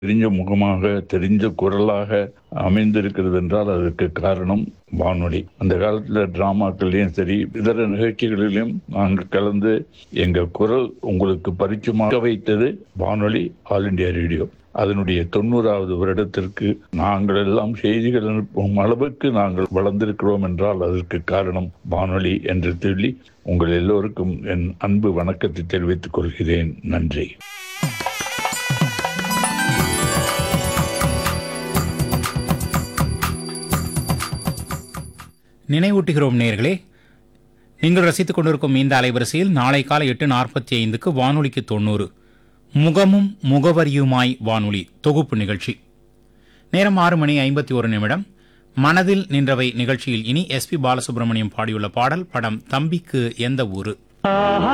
தெரிஞ்ச முகமாக தெரிஞ்ச குரலாக அமைந்திருக்கிறது என்றால் அதற்கு காரணம் வானொலி அந்த காலத்துல டிராமாக்கள்லயும் சரி இதர நிகழ்ச்சிகளிலும் நாங்கள் கலந்து எங்க குரல் உங்களுக்கு பரிச்சயமாக வைத்தது வானொலி ஆல் இண்டியா ரேடியோ அதனுடைய தொண்ணூறாவது வருடத்திற்கு நாங்கள் எல்லாம் செய்திகள் அனுப்பும் அளவுக்கு நாங்கள் வளர்ந்திருக்கிறோம் என்றால் அதற்கு காரணம் வானொலி என்று சொல்லி உங்கள் எல்லோருக்கும் என் அன்பு வணக்கத்தை தெரிவித்துக் கொள்கிறேன் நன்றி நினைவூட்டுகிறோம் நேர்களே நீங்கள் ரசித்துக் கொண்டிருக்கும் இந்த அலைவரிசையில் நாளை காலை எட்டு நாற்பத்தி ஐந்துக்கு வானொலிக்கு தொண்ணூறு முகமும் முகவரியுமாய் வானொலி தொகுப்பு நிகழ்ச்சி நேரம் ஆறு மணி ஐம்பத்தி ஒரு நிமிடம் மனதில் நின்றவை நிகழ்ச்சியில் இனி எஸ்பி பாலசுப்ரமணியம் பாடியுள்ள பாடல் படம் தம்பிக்கு எந்த ஊரு